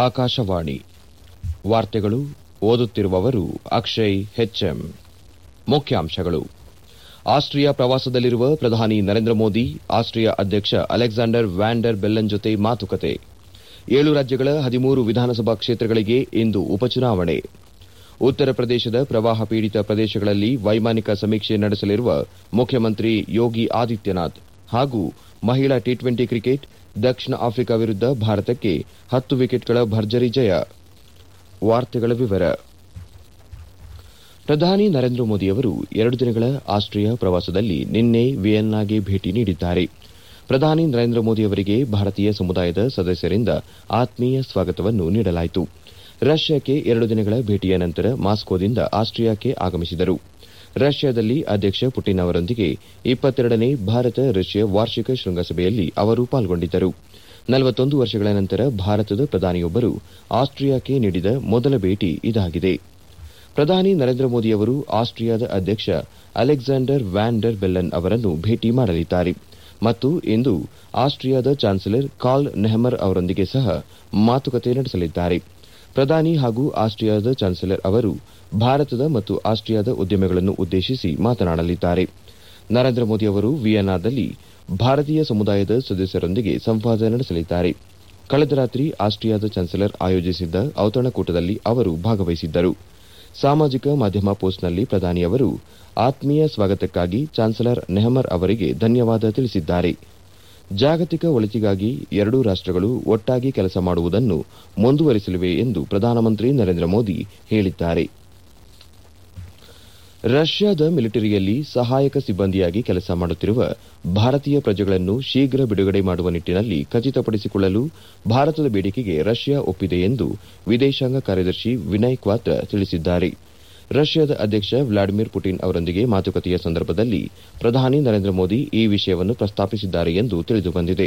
ಆಕಾಶವಾಣಿ ವಾರ್ತೆಗಳು ಓದುತ್ತಿರುವವರು ಅಕ್ಷಯ್ ಹೆಚ್ಎಂ ಮುಖ್ಯಾಂಶಗಳು ಆಸ್ಟ್ರಿಯಾ ಪ್ರವಾಸದಲ್ಲಿರುವ ಪ್ರಧಾನಿ ನರೇಂದ್ರ ಮೋದಿ ಆಸ್ಟ್ರಿಯಾ ಅಧ್ಯಕ್ಷ ಅಲೆಕ್ಸಾಂಡರ್ ವ್ಯಾನ್ ಬೆಲ್ಲನ್ ಜೊತೆ ಮಾತುಕತೆ ಏಳು ರಾಜ್ಯಗಳ ಹದಿಮೂರು ವಿಧಾನಸಭಾ ಕ್ಷೇತ್ರಗಳಿಗೆ ಇಂದು ಉಪಚುನಾವಣೆ ಉತ್ತರ ಪ್ರದೇಶದ ಪ್ರವಾಹ ಪೀಡಿತ ಪ್ರದೇಶಗಳಲ್ಲಿ ವೈಮಾನಿಕ ಸಮೀಕ್ಷೆ ನಡೆಸಲಿರುವ ಮುಖ್ಯಮಂತ್ರಿ ಯೋಗಿ ಆದಿತ್ಯನಾಥ್ ಹಾಗೂ ಮಹಿಳಾ ಟಿ ಟ್ವೆಂಟಿ ಕ್ರಿಕೆಟ್ ದಕ್ಷಿಣ ಆಫ್ರಿಕಾ ವಿರುದ್ದ ಭಾರತಕ್ಕೆ ಹತ್ತು ವಿಕೆಟ್ಗಳ ಭರ್ಜರಿ ಜಯ ವಾರ್ತೆಗಳ ವಿವರ ಪ್ರಧಾನಿ ನರೇಂದ್ರ ಮೋದಿಯವರು ಎರಡು ದಿನಗಳ ಆಸ್ಟ್ರಿಯಾ ಪ್ರವಾಸದಲ್ಲಿ ನಿನ್ನೆ ವಿಯೆನ್ನಾಗೆ ಭೇಟಿ ನೀಡಿದ್ದಾರೆ ಪ್ರಧಾನಿ ನರೇಂದ್ರ ಮೋದಿಯವರಿಗೆ ಭಾರತೀಯ ಸಮುದಾಯದ ಸದಸ್ಯರಿಂದ ಆತ್ಮೀಯ ಸ್ವಾಗತವನ್ನು ನೀಡಲಾಯಿತು ರಷ್ಯಾಕ್ಕೆ ಎರಡು ದಿನಗಳ ಭೇಟಿಯ ನಂತರ ಮಾಸ್ಕೋದಿಂದ ಆಸ್ಟ್ರಿಯಾಕ್ಕೆ ಆಗಮಿಸಿದರು ರಷ್ಯಾದಲ್ಲಿ ಅಧ್ಯಕ್ಷ ಪುಟಿನ್ ಅವರೊಂದಿಗೆ ಇಪ್ಪತ್ತೆರಡನೇ ಭಾರತ ರಷ್ಯಾ ವಾರ್ಷಿಕ ಶೃಂಗಸಭೆಯಲ್ಲಿ ಅವರು ಪಾಲ್ಗೊಂಡಿದ್ದರು ನಲವತ್ತೊಂದು ವರ್ಷಗಳ ನಂತರ ಭಾರತದ ಪ್ರಧಾನಿಯೊಬ್ಬರು ಆಸ್ಟ್ರಿಯಾಕ್ಕೆ ನೀಡಿದ ಮೊದಲ ಭೇಟಿ ಇದಾಗಿದೆ ಪ್ರಧಾನಿ ನರೇಂದ್ರ ಮೋದಿಯವರು ಆಸ್ಟ್ರಿಯಾದ ಅಧ್ಯಕ್ಷ ಅಲೆಕ್ಸಾಂಡರ್ ವ್ಯಾನ್ ಡರ್ ಬೆಲ್ಲನ್ ಅವರನ್ನು ಭೇಟಿ ಮಾಡಲಿದ್ದಾರೆ ಮತ್ತು ಇಂದು ಆಸ್ಟ್ರಿಯಾದ ಚಾನ್ಸಲರ್ ಕಾರ್ಲ್ ನೆಹಮರ್ ಅವರೊಂದಿಗೆ ಸಹ ಮಾತುಕತೆ ನಡೆಸಲಿದ್ದಾರೆ ಪ್ರಧಾನಿ ಹಾಗೂ ಆಸ್ಟ್ರಿಯಾದ ಚಾನ್ಸಲರ್ ಅವರು ಭಾರತದ ಮತ್ತು ಆಸ್ಟ್ರಿಯಾದ ಉದ್ಯಮಿಗಳನ್ನು ಉದ್ದೇಶಿಸಿ ಮಾತನಾಡಲಿದ್ದಾರೆ ನರೇಂದ್ರ ಮೋದಿ ಅವರು ವಿಯೆನ್ನಾದಲ್ಲಿ ಭಾರತೀಯ ಸಮುದಾಯದ ಸದಸ್ಯರೊಂದಿಗೆ ಸಂವಾದ ನಡೆಸಲಿದ್ದಾರೆ ಕಳೆದ ರಾತ್ರಿ ಆಸ್ಟ್ರಿಯಾದ ಚಾನ್ಸಲರ್ ಆಯೋಜಿಸಿದ್ದ ಔತಣಕೂಟದಲ್ಲಿ ಅವರು ಭಾಗವಹಿಸಿದ್ದರು ಸಾಮಾಜಿಕ ಮಾಧ್ಯಮ ಪೋಸ್ಟ್ನಲ್ಲಿ ಪ್ರಧಾನಿ ಅವರು ಆತ್ಮೀಯ ಸ್ವಾಗತಕ್ಕಾಗಿ ಚಾನ್ಸಲರ್ ನೆಹಮರ್ ಅವರಿಗೆ ಧನ್ಯವಾದ ತಿಳಿಸಿದ್ದಾರೆ ಜಾಗತಿಕ ಒಳಿತಿಗಾಗಿ ಎರಡೂ ರಾಷ್ಟಗಳು ಒಟ್ಟಾಗಿ ಕೆಲಸ ಮಾಡುವುದನ್ನು ಮುಂದುವರಿಸಲಿವೆ ಎಂದು ಪ್ರಧಾನಮಂತ್ರಿ ನರೇಂದ್ರ ಮೋದಿ ಹೇಳಿದ್ದಾರೆ ರಷ್ಯಾದ ಮಿಲಿಟರಿಯಲ್ಲಿ ಸಹಾಯಕ ಸಿಬ್ಬಂದಿಯಾಗಿ ಕೆಲಸ ಮಾಡುತ್ತಿರುವ ಭಾರತೀಯ ಪ್ರಜೆಗಳನ್ನು ಶೀಘ್ರ ಬಿಡುಗಡೆ ಮಾಡುವ ನಿಟ್ಟಿನಲ್ಲಿ ಖಚಿತಪಡಿಸಿಕೊಳ್ಳಲು ಭಾರತದ ಬೇಡಿಕೆಗೆ ರಷ್ಯಾ ಒಪ್ಪಿದೆ ಎಂದು ವಿದೇಶಾಂಗ ಕಾರ್ಯದರ್ಶಿ ವಿನಯ್ ಕ್ವಾತ್ರ ತಿಳಿಸಿದ್ದಾರೆ ರಷ್ಯಾದ ಅಧ್ಯಕ್ಷ ವ್ಲಾಡಿಮಿರ್ ಪುಟಿನ್ ಅವರೊಂದಿಗೆ ಮಾತುಕತೆಯ ಸಂದರ್ಭದಲ್ಲಿ ಪ್ರಧಾನಿ ನರೇಂದ್ರ ಮೋದಿ ಈ ವಿಷಯವನ್ನು ಪ್ರಸ್ತಾಪಿಸಿದ್ದಾರೆ ಎಂದು ತಿಳಿದುಬಂದಿದೆ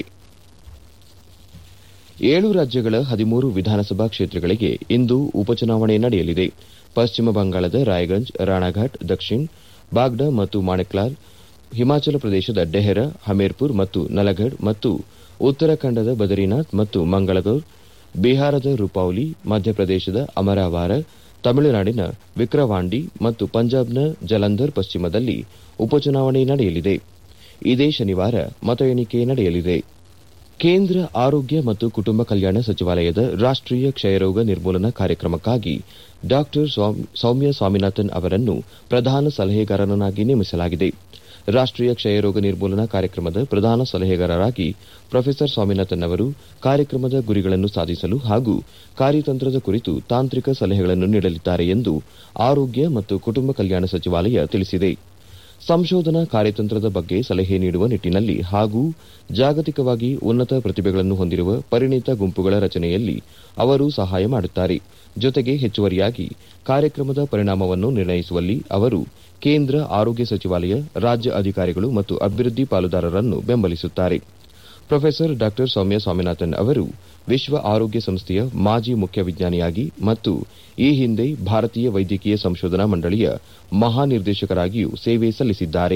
ಏಳು ರಾಜ್ಯಗಳ ಹದಿಮೂರು ವಿಧಾನಸಭಾ ಕ್ಷೇತ್ರಗಳಿಗೆ ಇಂದು ಉಪಚುನಾವಣೆ ನಡೆಯಲಿದೆ ಪಶ್ಚಿಮ ಬಂಗಾಳದ ರಾಯಗಂಜ್ ರಾಣಾಘಾಟ್ ದಕ್ಷಿಣ್ ಬಾಗ್ಡಾ ಮತ್ತು ಮಾಣಿಕ್ಲಾಲ್ ಹಿಮಾಚಲ ಪ್ರದೇಶದ ಡೆಹರಾ ಹಮೀರ್ಪುರ್ ಮತ್ತು ನಲಗಢ್ ಮತ್ತು ಉತ್ತರಾಖಂಡದ ಬದರಿನಾಥ್ ಮತ್ತು ಮಂಗಳಗೌರ್ ಬಿಹಾರದ ರೂಪೌಲಿ ಮಧ್ಯಪ್ರದೇಶದ ಅಮರಾವಾರ ತಮಿಳುನಾಡಿನ ವಿಕ್ರವಾಂಡಿ ಮತ್ತು ಪಂಜಾಬ್ನ ಜಲಂಧರ್ ಪಶ್ಚಿಮದಲ್ಲಿ ಉಪಚುನಾವಣೆ ನಡೆಯಲಿದೆ ಇದೇ ಶನಿವಾರ ಮತ ಎಣಿಕೆ ನಡೆಯಲಿದೆ ಕೇಂದ್ರ ಆರೋಗ್ಯ ಮತ್ತು ಕುಟುಂಬ ಕಲ್ಯಾಣ ಸಚಿವಾಲಯದ ರಾಷ್ಟೀಯ ಕ್ಷಯರೋಗ ನಿರ್ಮೂಲನಾ ಕಾರ್ಯಕ್ರಮಕ್ಕಾಗಿ ಡಾ ಸೌಮ್ಯ ಸ್ವಾಮಿನಾಥನ್ ಅವರನ್ನು ಪ್ರಧಾನ ಸಲಹೆಗಾರನಾಗಿ ನೇಮಿಸಲಾಗಿದೆ ರಾಷ್ಟೀಯ ಕ್ಷಯರೋಗ ನಿರ್ಮೂಲನಾ ಕಾರ್ಯಕ್ರಮದ ಪ್ರಧಾನ ಸಲಹೆಗಾರರಾಗಿ ಪ್ರೊಫೆಸರ್ ಸ್ವಾಮಿನಾಥನ್ ಅವರು ಕಾರ್ಯಕ್ರಮದ ಗುರಿಗಳನ್ನು ಸಾಧಿಸಲು ಹಾಗೂ ಕಾರ್ಯತಂತ್ರದ ಕುರಿತು ತಾಂತ್ರಿಕ ಸಲಹೆಗಳನ್ನು ನೀಡಲಿದ್ದಾರೆ ಎಂದು ಆರೋಗ್ಯ ಮತ್ತು ಕುಟುಂಬ ಕಲ್ಯಾಣ ಸಚಿವಾಲಯ ತಿಳಿಸಿದೆ ಸಂಶೋಧನಾ ಕಾರ್ಯತಂತ್ರದ ಬಗ್ಗೆ ಸಲಹೆ ನೀಡುವ ನಿಟ್ಟಿನಲ್ಲಿ ಹಾಗೂ ಜಾಗತಿಕವಾಗಿ ಉನ್ನತ ಪ್ರತಿಭೆಗಳನ್ನು ಹೊಂದಿರುವ ಪರಿಣಿತ ಗುಂಪುಗಳ ರಚನೆಯಲ್ಲಿ ಅವರು ಸಹಾಯ ಮಾಡುತ್ತಾರೆ ಜೊತೆಗೆ ಹೆಚ್ಚುವರಿಯಾಗಿ ಕಾರ್ಯಕ್ರಮದ ಪರಿಣಾಮವನ್ನು ನಿರ್ಣಯಿಸುವಲ್ಲಿ ಅವರು ಕೇಂದ್ರ ಆರೋಗ್ಯ ಸಚಿವಾಲಯ ರಾಜ್ಯ ಅಧಿಕಾರಿಗಳು ಮತ್ತು ಅಭಿವೃದ್ಧಿ ಪಾಲುದಾರರನ್ನು ಬೆಂಬಲಿಸುತ್ತಾರೆ ಪ್ರೊಫೆಸರ್ ಡಾ ಸೌಮ್ಯ ಸ್ವಾಮಿನಾಥನ್ ಅವರು ವಿಶ್ವ ಆರೋಗ್ಯ ಸಂಸ್ಥೆಯ ಮಾಜಿ ಮುಖ್ಯ ವಿಜ್ಞಾನಿಯಾಗಿ ಮತ್ತು ಈ ಹಿಂದೆ ಭಾರತೀಯ ವೈದ್ಯಕೀಯ ಸಂಶೋಧನಾ ಮಂಡಳಿಯ ಮಹಾನಿರ್ದೇಶಕರಾಗಿಯೂ ಸೇವೆ ಸಲ್ಲಿಸಿದ್ದಾರೆ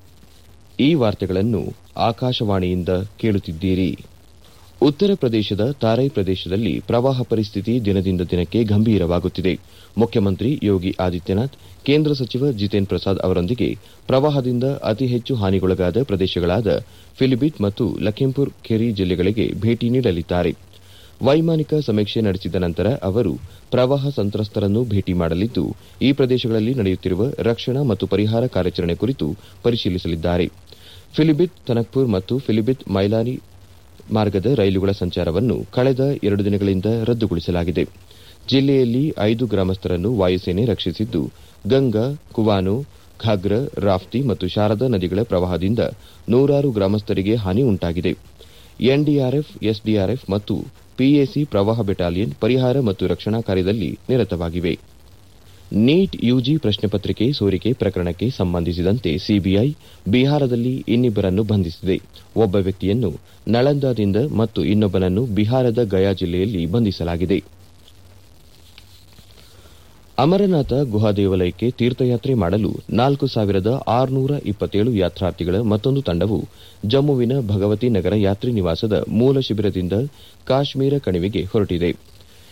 ಈ ವಾರ್ತೆಗಳನ್ನು ಆಕಾಶವಾಣಿಯಿಂದ ಕೇಳುತ್ತಿದ್ದೀರಿ ಉತ್ತರ ಪ್ರದೇಶದ ತಾರೈ ಪ್ರದೇಶದಲ್ಲಿ ಪ್ರವಾಹ ಪರಿಸ್ಥಿತಿ ದಿನದಿಂದ ದಿನಕ್ಕೆ ಗಂಭೀರವಾಗುತ್ತಿದೆ ಮುಖ್ಯಮಂತ್ರಿ ಯೋಗಿ ಆದಿತ್ಯನಾಥ್ ಕೇಂದ್ರ ಸಚಿವ ಜಿತೇನ್ ಪ್ರಸಾದ್ ಅವರೊಂದಿಗೆ ಪ್ರವಾಹದಿಂದ ಅತಿ ಹೆಚ್ಚು ಹಾನಿಗೊಳಗಾದ ಪ್ರದೇಶಗಳಾದ ಫಿಲಿಬಿಟ್ ಮತ್ತು ಲಖೀಂಪುರ್ ಖೆರಿ ಜಿಲ್ಲೆಗಳಿಗೆ ಭೇಟಿ ನೀಡಲಿದ್ದಾರೆ ವೈಮಾನಿಕ ಸಮೀಕ್ಷೆ ನಡೆಸಿದ ನಂತರ ಅವರು ಪ್ರವಾಹ ಸಂತ್ರಸ್ತರನ್ನು ಭೇಟಿ ಮಾಡಲಿದ್ದು ಈ ಪ್ರದೇಶಗಳಲ್ಲಿ ನಡೆಯುತ್ತಿರುವ ರಕ್ಷಣಾ ಮತ್ತು ಪರಿಹಾರ ಕಾರ್ಯಾಚರಣೆ ಕುರಿತು ಪರಿಶೀಲಿಸಲಿದ್ದಾರೆ ಫಿಲಿಬಿತ್ ತನಕ್ಪುರ್ ಮತ್ತು ಫಿಲಿಬಿತ್ ಮೈಲಾನಿ ಮಾರ್ಗದ ರೈಲುಗಳ ಸಂಚಾರವನ್ನು ಕಳೆದ ಎರಡು ದಿನಗಳಿಂದ ರದ್ದುಗೊಳಿಸಲಾಗಿದೆ ಜಿಲ್ಲೆಯಲ್ಲಿ ಐದು ಗ್ರಾಮಸ್ಥರನ್ನು ವಾಯುಸೇನೆ ರಕ್ಷಿಸಿದ್ದು ಗಂಗಾ ಕುವಾನೋ ಘಾಗ್ರ ರಾಫ್ತಿ ಮತ್ತು ಶಾರದಾ ನದಿಗಳ ಪ್ರವಾಹದಿಂದ ನೂರಾರು ಗ್ರಾಮಸ್ಥರಿಗೆ ಹಾನಿ ಉಂಟಾಗಿದೆ ಎನ್ಡಿಆರ್ಎಫ್ ಎಸ್ಡಿಆರ್ಎಫ್ ಮತ್ತು ಪಿಎಸಿ ಪ್ರವಾಹ ಬೆಟಾಲಿಯನ್ ಪರಿಹಾರ ಮತ್ತು ರಕ್ಷಣಾ ಕಾರ್ಯದಲ್ಲಿ ನಿರತವಾಗಿವೆ ನೀಟ್ ಯುಜಿ ಪ್ರಶ್ನೆ ಪತ್ರಿಕೆ ಸೋರಿಕೆ ಪ್ರಕರಣಕ್ಕೆ ಸಂಬಂಧಿಸಿದಂತೆ ಸಿಬಿಐ ಬಿಹಾರದಲ್ಲಿ ಇನ್ನಿಬ್ಬರನ್ನು ಬಂಧಿಸಿದೆ ಒಬ್ಬ ವ್ಯಕ್ತಿಯನ್ನು ನಳಂದಾದಿಂದ ಮತ್ತು ಇನ್ನೊಬ್ಬನನ್ನು ಬಿಹಾರದ ಗಯಾ ಜಿಲ್ಲೆಯಲ್ಲಿ ಬಂಧಿಸಲಾಗಿದೆ ಅಮರನಾಥ ಗುಹಾ ದೇವಾಲಯಕ್ಕೆ ತೀರ್ಥಯಾತ್ರೆ ಮಾಡಲು ನಾಲ್ಕು ಸಾವಿರದ ಆರುನೂರ ಇಪ್ಪತ್ತೇಳು ಯಾತ್ರಾರ್ಥಿಗಳ ಮತ್ತೊಂದು ತಂಡವು ಜಮ್ಮುವಿನ ಭಗವತಿ ನಗರ ಯಾತ್ರಿ ನಿವಾಸದ ಮೂಲ ಶಿಬಿರದಿಂದ ಕಾಶ್ಮೀರ ಕಣಿವೆಗೆ ಹೊರಟಿದೆ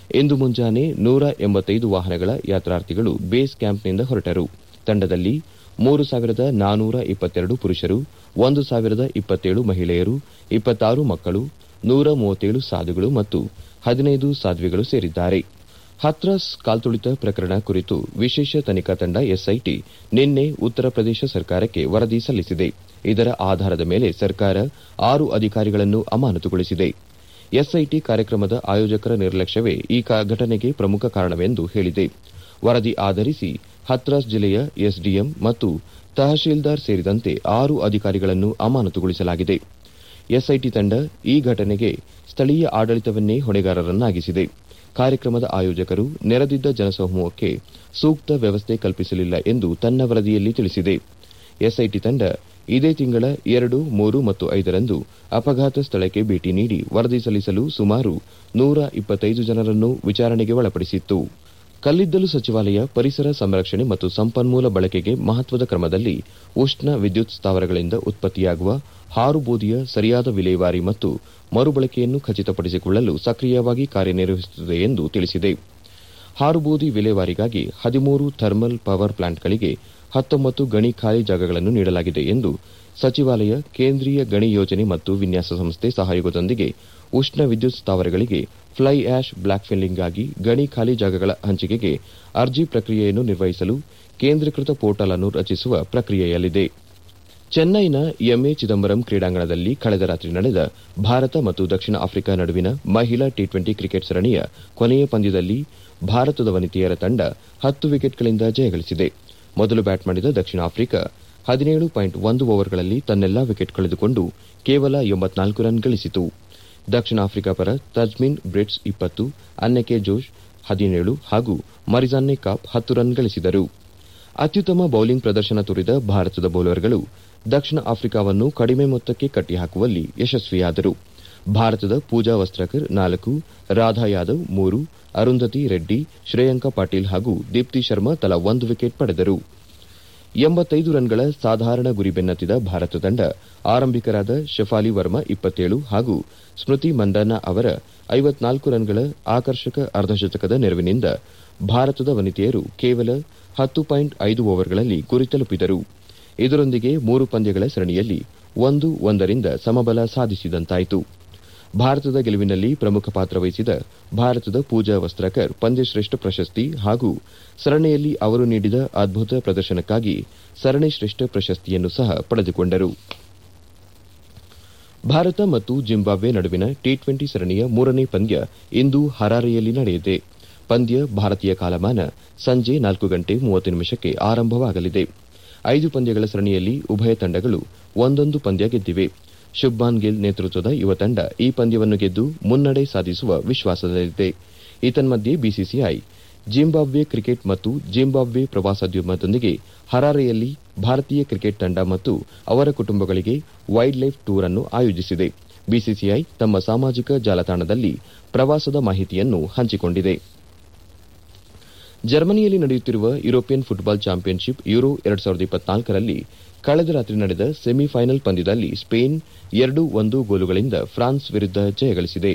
ಇಂದು ಮುಂಜಾನೆ ನೂರ ಎಂಬತ್ತೈದು ವಾಹನಗಳ ಯಾತ್ರಾರ್ಥಿಗಳು ಬೇಸ್ ಕ್ಯಾಂಪ್ನಿಂದ ಹೊರಟರು ತಂಡದಲ್ಲಿ ಮೂರು ಸಾವಿರದ ನಾನೂರ ಇಪ್ಪತ್ತೆರಡು ಪುರುಷರು ಒಂದು ಸಾವಿರದ ಇಪ್ಪತ್ತೇಳು ಮಹಿಳೆಯರು ಇಪ್ಪತ್ತಾರು ಮಕ್ಕಳು ನೂರ ಮೂವತ್ತೇಳು ಸಾಧುಗಳು ಮತ್ತು ಹದಿನೈದು ಸಾಧ್ವಿಗಳು ಸೇರಿದ್ದಾರೆ ಹತ್ರಾಸ್ ಕಾಲ್ತುಳಿತ ಪ್ರಕರಣ ಕುರಿತು ವಿಶೇಷ ತನಿಖಾ ತಂಡ ಎಸ್ಐಟಿ ನಿನ್ನೆ ಉತ್ತರ ಪ್ರದೇಶ ಸರ್ಕಾರಕ್ಕೆ ವರದಿ ಸಲ್ಲಿಸಿದೆ ಇದರ ಆಧಾರದ ಮೇಲೆ ಸರ್ಕಾರ ಆರು ಅಧಿಕಾರಿಗಳನ್ನು ಅಮಾನತುಗೊಳಿಸಿದೆ ಎಸ್ಐಟಿ ಕಾರ್ಯಕ್ರಮದ ಆಯೋಜಕರ ನಿರ್ಲಕ್ಷ್ಯವೇ ಈ ಘಟನೆಗೆ ಪ್ರಮುಖ ಕಾರಣವೆಂದು ಹೇಳಿದೆ ವರದಿ ಆಧರಿಸಿ ಹತ್ರಾಸ್ ಜಿಲ್ಲೆಯ ಎಸ್ಡಿಎಂ ಮತ್ತು ತಹಶೀಲ್ದಾರ್ ಸೇರಿದಂತೆ ಆರು ಅಧಿಕಾರಿಗಳನ್ನು ಅಮಾನತುಗೊಳಿಸಲಾಗಿದೆ ಎಸ್ಐಟಿ ತಂಡ ಈ ಘಟನೆಗೆ ಸ್ಥಳೀಯ ಆಡಳಿತವನ್ನೇ ಹೊಣೆಗಾರರನ್ನಾಗಿಸಿದೆ ಕಾರ್ಯಕ್ರಮದ ಆಯೋಜಕರು ನೆರೆದಿದ್ದ ಜನಸಮೂಹಕ್ಕೆ ಸೂಕ್ತ ವ್ಯವಸ್ಥೆ ಕಲ್ಪಿಸಲಿಲ್ಲ ಎಂದು ತನ್ನ ವರದಿಯಲ್ಲಿ ತಿಳಿಸಿದೆ ಎಸ್ಐಟಿ ತಂಡ ಇದೇ ತಿಂಗಳ ಎರಡು ಮೂರು ಮತ್ತು ಐದರಂದು ಅಪಘಾತ ಸ್ಥಳಕ್ಕೆ ಭೇಟಿ ನೀಡಿ ವರದಿ ಸಲ್ಲಿಸಲು ಸುಮಾರು ನೂರ ಇಪ್ಪತ್ತೈದು ಜನರನ್ನು ವಿಚಾರಣೆಗೆ ಒಳಪಡಿಸಿತ್ತು ಕಲ್ಲಿದ್ದಲು ಸಚಿವಾಲಯ ಪರಿಸರ ಸಂರಕ್ಷಣೆ ಮತ್ತು ಸಂಪನ್ಮೂಲ ಬಳಕೆಗೆ ಮಹತ್ವದ ಕ್ರಮದಲ್ಲಿ ಉಷ್ಣ ವಿದ್ಯುತ್ ಸ್ಥಾವರಗಳಿಂದ ಉತ್ಪತ್ತಿಯಾಗುವ ಹಾರುಬೂದಿಯ ಸರಿಯಾದ ವಿಲೇವಾರಿ ಮತ್ತು ಮರುಬಳಕೆಯನ್ನು ಖಚಿತಪಡಿಸಿಕೊಳ್ಳಲು ಸಕ್ರಿಯವಾಗಿ ಕಾರ್ಯನಿರ್ವಹಿಸುತ್ತದೆ ಎಂದು ತಿಳಿಸಿದೆ ಹಾರುಬೂದಿ ವಿಲೇವಾರಿಗಾಗಿ ಹದಿಮೂರು ಥರ್ಮಲ್ ಪವರ್ ಪ್ಲಾಂಟ್ಗಳಿಗೆ ಹತ್ತೊಂಬತ್ತು ಗಣಿ ಖಾಲಿ ಜಾಗಗಳನ್ನು ನೀಡಲಾಗಿದೆ ಎಂದು ಸಚಿವಾಲಯ ಕೇಂದ್ರೀಯ ಗಣಿ ಯೋಜನೆ ಮತ್ತು ವಿನ್ಯಾಸ ಸಂಸ್ಥೆ ಸಹಯೋಗದೊಂದಿಗೆ ಉಷ್ಣ ವಿದ್ಯುತ್ ಸ್ಥಾವರಗಳಿಗೆ ಫ್ಲೈ ಆಶ್ ಬ್ಲಾಕ್ ಫಿಲ್ಲಿಂಗ್ಗಾಗಿ ಗಣಿ ಖಾಲಿ ಜಾಗಗಳ ಹಂಚಿಕೆಗೆ ಅರ್ಜಿ ಪ್ರಕ್ರಿಯೆಯನ್ನು ನಿರ್ವಹಿಸಲು ಕೇಂದ್ರೀಕೃತ ಪೋರ್ಟಲ್ ಅನ್ನು ರಚಿಸುವ ಪ್ರಕ್ರಿಯೆಯಲ್ಲಿದೆ ಚೆನ್ನೈನ ಎಂಎ ಚಿದಂಬರಂ ಕ್ರೀಡಾಂಗಣದಲ್ಲಿ ಕಳೆದ ರಾತ್ರಿ ನಡೆದ ಭಾರತ ಮತ್ತು ದಕ್ಷಿಣ ಆಫ್ರಿಕಾ ನಡುವಿನ ಮಹಿಳಾ ಟಿ ಟ್ವೆಂಟಿ ಕ್ರಿಕೆಟ್ ಸರಣಿಯ ಕೊನೆಯ ಪಂದ್ಯದಲ್ಲಿ ಭಾರತದ ವನಿತೆಯರ ತಂಡ ಹತ್ತು ವಿಕೆಟ್ಗಳಿಂದ ಜಯಗಳಿಸಿದೆ ಮೊದಲು ಬ್ಯಾಟ್ ಮಾಡಿದ ದಕ್ಷಿಣ ಆಫ್ರಿಕಾ ಹದಿನೇಳು ಪಾಯಿಂಟ್ ಒಂದು ಓವರ್ಗಳಲ್ಲಿ ತನ್ನೆಲ್ಲಾ ವಿಕೆಟ್ ಕಳೆದುಕೊಂಡು ಕೇವಲ ಎಂಬತ್ನಾಲ್ಕು ರನ್ ಗಳಿಸಿತು ದಕ್ಷಿಣ ಆಫ್ರಿಕಾ ಪರ ತಜ್ಮಿನ್ ಬ್ರಿಟ್ಸ್ ಇಪ್ಪತ್ತು ಅನ್ನೆಕೆ ಜೋಶ್ ಹದಿನೇಳು ಹಾಗೂ ಮರಿಜಾನ್ನೆ ಕಾಪ್ ಹತ್ತು ರನ್ ಗಳಿಸಿದರು ಅತ್ಯುತ್ತಮ ಬೌಲಿಂಗ್ ಪ್ರದರ್ಶನ ತೋರಿದ ಭಾರತದ ಬೌಲರ್ಗಳು ದಕ್ಷಿಣ ಆಫ್ರಿಕಾವನ್ನು ಕಡಿಮೆ ಮೊತ್ತಕ್ಕೆ ಕಟ್ಟಿಹಾಕುವಲ್ಲಿ ಯಶಸ್ವಿಯಾದರು ಭಾರತದ ಪೂಜಾ ವಸ್ತ್ರಕರ್ ನಾಲ್ಕು ರಾಧಾ ಯಾದವ್ ಮೂರು ಅರುಂಧತಿ ರೆಡ್ಡಿ ಶ್ರೇಯಾಂಕ ಪಾಟೀಲ್ ಹಾಗೂ ದೀಪ್ತಿ ಶರ್ಮಾ ತಲಾ ಒಂದು ವಿಕೆಟ್ ಪಡೆದರು ಎಂಬತ್ತೈದು ರನ್ಗಳ ಸಾಧಾರಣ ಗುರಿ ಬೆನ್ನತ್ತಿದ ಭಾರತ ತಂಡ ಆರಂಭಿಕರಾದ ಶಫಾಲಿ ವರ್ಮಾ ಇಪ್ಪತ್ತೇಳು ಹಾಗೂ ಸ್ಮೃತಿ ಮಂದಾನ ಅವರ ಐವತ್ನಾಲ್ಕು ರನ್ಗಳ ಆಕರ್ಷಕ ಅರ್ಧಶತಕದ ನೆರವಿನಿಂದ ಭಾರತದ ವನಿತೆಯರು ಕೇವಲ ಹತ್ತು ಪಾಯಿಂಟ್ ಐದು ಓವರ್ಗಳಲ್ಲಿ ಗುರಿ ತಲುಪಿದರು ಇದರೊಂದಿಗೆ ಮೂರು ಪಂದ್ಯಗಳ ಸರಣಿಯಲ್ಲಿ ಒಂದು ಒಂದರಿಂದ ಸಮಬಲ ಸಾಧಿಸಿದಂತಾಯಿತು ಭಾರತದ ಗೆಲುವಿನಲ್ಲಿ ಪ್ರಮುಖ ಪಾತ್ರ ವಹಿಸಿದ ಭಾರತದ ಪೂಜಾ ವಸ್ತ್ರಕರ್ ಪಂದ್ಯಶ್ರೇಷ್ಠ ಪ್ರಶಸ್ತಿ ಹಾಗೂ ಸರಣಿಯಲ್ಲಿ ಅವರು ನೀಡಿದ ಅದ್ಭುತ ಪ್ರದರ್ಶನಕ್ಕಾಗಿ ಸರಣಿ ಶ್ರೇಷ್ಠ ಪ್ರಶಸ್ತಿಯನ್ನು ಸಹ ಪಡೆದುಕೊಂಡರು ಭಾರತ ಮತ್ತು ಜಿಂಬಾಬ್ವೆ ನಡುವಿನ ಟಿ ಟ್ವೆಂಟಿ ಸರಣಿಯ ಮೂರನೇ ಪಂದ್ಯ ಇಂದು ಹರಾರೆಯಲ್ಲಿ ನಡೆಯಲಿದೆ ಪಂದ್ಯ ಭಾರತೀಯ ಕಾಲಮಾನ ಸಂಜೆ ನಾಲ್ಕು ಗಂಟೆ ಮೂವತ್ತು ನಿಮಿಷಕ್ಕೆ ಆರಂಭವಾಗಲಿದೆ ಐದು ಪಂದ್ಯಗಳ ಸರಣಿಯಲ್ಲಿ ಉಭಯ ತಂಡಗಳು ಒಂದೊಂದು ಪಂದ್ಯ ಗೆದ್ದಿವೆ ಶುಭ್ಮಾನ್ ಗಿಲ್ ನೇತೃತ್ವದ ಯುವ ತಂಡ ಈ ಪಂದ್ಯವನ್ನು ಗೆದ್ದು ಮುನ್ನಡೆ ಸಾಧಿಸುವ ವಿಶ್ವಾಸದಲ್ಲಿದೆ ಏತನ್ಮಧ್ಯೆ ಬಿಸಿಸಿಐ ಜಿಂಬಾಬ್ವೆ ಕ್ರಿಕೆಟ್ ಮತ್ತು ಜಿಂಬಾಬ್ವೆ ಪ್ರವಾಸೋದ್ಯಮದೊಂದಿಗೆ ಹರಾರೆಯಲ್ಲಿ ಭಾರತೀಯ ಕ್ರಿಕೆಟ್ ತಂಡ ಮತ್ತು ಅವರ ಕುಟುಂಬಗಳಿಗೆ ವೈಲ್ಡ್ ಲೈಫ್ ಟೂರ್ ಅನ್ನು ಆಯೋಜಿಸಿದೆ ಬಿಸಿಸಿಐ ತಮ್ಮ ಸಾಮಾಜಿಕ ಜಾಲತಾಣದಲ್ಲಿ ಪ್ರವಾಸದ ಮಾಹಿತಿಯನ್ನು ಹಂಚಿಕೊಂಡಿದೆ ಜರ್ಮನಿಯಲ್ಲಿ ನಡೆಯುತ್ತಿರುವ ಯುರೋಪಿಯನ್ ಫುಟ್ಬಾಲ್ ಚಾಂಪಿಯನ್ಶಿಪ್ ಯುರೋ ಎರಡ್ ಸಾವಿರದ ಇಪ್ಪತ್ನಾಲ್ಕರಲ್ಲಿ ಕಳೆದ ರಾತ್ರಿ ನಡೆದ ಸೆಮಿಫೈನಲ್ ಪಂದ್ಯದಲ್ಲಿ ಸ್ಪೇನ್ ಎರಡು ಒಂದು ಗೋಲುಗಳಿಂದ ಫ್ರಾನ್ಸ್ ವಿರುದ್ಧ ಜಯಗಳಿಸಿದೆ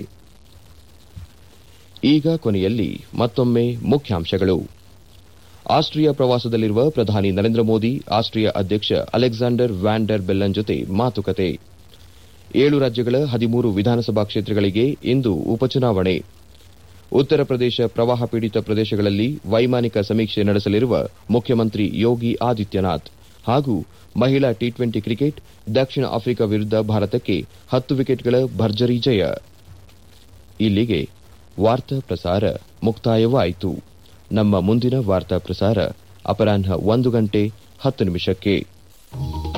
ಈಗ ಕೊನೆಯಲ್ಲಿ ಮತ್ತೊಮ್ಮೆ ಮುಖ್ಯಾಂಶಗಳು ಆಸ್ಟ್ರಿಯಾ ಪ್ರವಾಸದಲ್ಲಿರುವ ಪ್ರಧಾನಿ ನರೇಂದ್ರ ಮೋದಿ ಆಸ್ಟ್ರಿಯಾ ಅಧ್ಯಕ್ಷ ಅಲೆಕ್ಸಾಂಡರ್ ವ್ಯಾನ್ ಡರ್ ಬೆಲ್ಲನ್ ಜೊತೆ ಮಾತುಕತೆ ಏಳು ರಾಜ್ಯಗಳ ಹದಿಮೂರು ವಿಧಾನಸಭಾ ಕ್ಷೇತ್ರಗಳಿಗೆ ಇಂದು ಉಪಚುನಾವಣೆ ಉತ್ತರ ಪ್ರದೇಶ ಪ್ರವಾಹ ಪೀಡಿತ ಪ್ರದೇಶಗಳಲ್ಲಿ ವೈಮಾನಿಕ ಸಮೀಕ್ಷೆ ನಡೆಸಲಿರುವ ಮುಖ್ಯಮಂತ್ರಿ ಯೋಗಿ ಆದಿತ್ಯನಾಥ್ ಹಾಗೂ ಮಹಿಳಾ ಟಿ ಟ್ವೆಂಟಿ ಕ್ರಿಕೆಟ್ ದಕ್ಷಿಣ ಆಫ್ರಿಕಾ ವಿರುದ್ಧ ಭಾರತಕ್ಕೆ ಹತ್ತು ವಿಕೆಟ್ಗಳ ಭರ್ಜರಿ ಜಯ ಇಲ್ಲಿಗೆ ವಾರ್ತಾ ಪ್ರಸಾರ ಮುಕ್ತಾಯವಾಯಿತು ನಮ್ಮ ಮುಂದಿನ ವಾರ್ತಾ ಪ್ರಸಾರ ಅಪರಾಹ್ನ ಒಂದು ಗಂಟೆ ಹತ್ತು ನಿಮಿಷಕ್ಕೆ